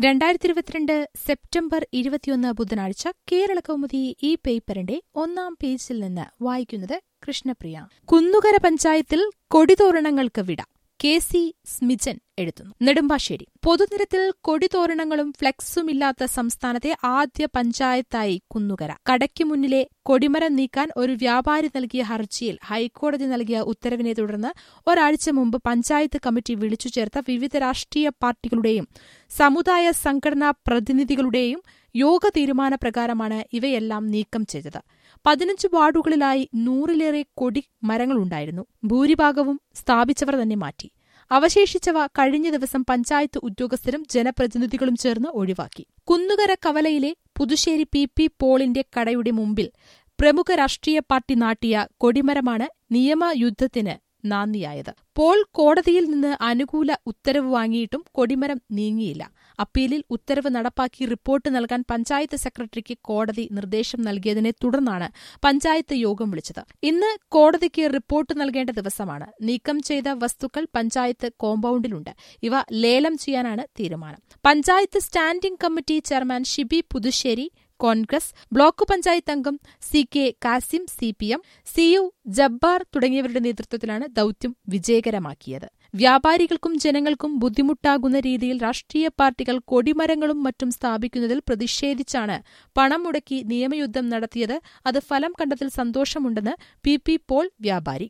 രണ്ടായിരത്തി ഇരുപത്തിരണ്ട് സെപ്റ്റംബർ ഇരുപത്തിയൊന്ന് ബുധനാഴ്ച കേരള കൗമുദി ഈ പേപ്പറിന്റെ ഒന്നാം പേജിൽ നിന്ന് വായിക്കുന്നത് കൃഷ്ണപ്രിയ കുന്നുകര പഞ്ചായത്തിൽ കൊടിതോരണങ്ങൾക്ക് വിട കെ സി സ്മിജൻ എഴുതുന്നു നെടുമ്പാശ്ശേരി പൊതുനിരത്തിൽ കൊടിതോരണങ്ങളും ഫ്ലെക്സുമില്ലാത്ത സംസ്ഥാനത്തെ ആദ്യ പഞ്ചായത്തായി കുന്നുകര കടയ്ക്ക് മുന്നിലെ കൊടിമരം നീക്കാൻ ഒരു വ്യാപാരി നൽകിയ ഹർജിയിൽ ഹൈക്കോടതി നൽകിയ ഉത്തരവിനെ തുടർന്ന് ഒരാഴ്ച മുമ്പ് പഞ്ചായത്ത് കമ്മിറ്റി വിളിച്ചു ചേർത്ത വിവിധ രാഷ്ട്രീയ പാർട്ടികളുടെയും സമുദായ സംഘടനാ പ്രതിനിധികളുടെയും യോഗ തീരുമാനപ്രകാരമാണ് ഇവയെല്ലാം നീക്കം ചെയ്തത് പതിനഞ്ച് വാർഡുകളിലായി നൂറിലേറെ കൊടി മരങ്ങളുണ്ടായിരുന്നു ഭൂരിഭാഗവും സ്ഥാപിച്ചവർ തന്നെ മാറ്റി അവശേഷിച്ചവ കഴിഞ്ഞ ദിവസം പഞ്ചായത്ത് ഉദ്യോഗസ്ഥരും ജനപ്രതിനിധികളും ചേർന്ന് ഒഴിവാക്കി കുന്നുകര കവലയിലെ പുതുശ്ശേരി പി പി പോളിന്റെ കടയുടെ മുമ്പിൽ പ്രമുഖ രാഷ്ട്രീയ പാർട്ടി നാട്ടിയ കൊടിമരമാണ് നിയമയുദ്ധത്തിന് നാന്ദിയായത് പോൾ കോടതിയിൽ നിന്ന് അനുകൂല ഉത്തരവ് വാങ്ങിയിട്ടും കൊടിമരം നീങ്ങിയില്ല അപ്പീലിൽ ഉത്തരവ് നടപ്പാക്കി റിപ്പോർട്ട് നൽകാൻ പഞ്ചായത്ത് സെക്രട്ടറിക്ക് കോടതി നിർദ്ദേശം നൽകിയതിനെ തുടർന്നാണ് പഞ്ചായത്ത് യോഗം വിളിച്ചത് ഇന്ന് കോടതിക്ക് റിപ്പോർട്ട് നൽകേണ്ട ദിവസമാണ് നീക്കം ചെയ്ത വസ്തുക്കൾ പഞ്ചായത്ത് കോമ്പൌണ്ടിലുണ്ട് ഇവ ലേലം ചെയ്യാനാണ് തീരുമാനം panchayat standing committee chairman Shibi Puthussery Congress block panchayat അംഗം C K Kasim C P M C U Jabbar തുടങ്ങിയവരുടെ നേതൃത്വത്തിലാണ് ദൌത്യം വിജയകരമാക്കിയത് വ്യാപാരികൾക്കും ജനങ്ങൾക്കും ബുദ്ധിമുട്ടാകുന്ന രീതിയിൽ രാഷ്ട്രീയ പാർട്ടികൾ കൊടിമരങ്ങളും മറ്റും സ്ഥാപിക്കുന്നതിൽ പ്രതിഷേധിച്ചാണ് പണം മുടക്കി നിയമയുദ്ധം നടത്തിയത് അത് ഫലം കണ്ടതിൽ സന്തോഷമുണ്ടെന്ന് പി പി പോൾ വ്യാപാരി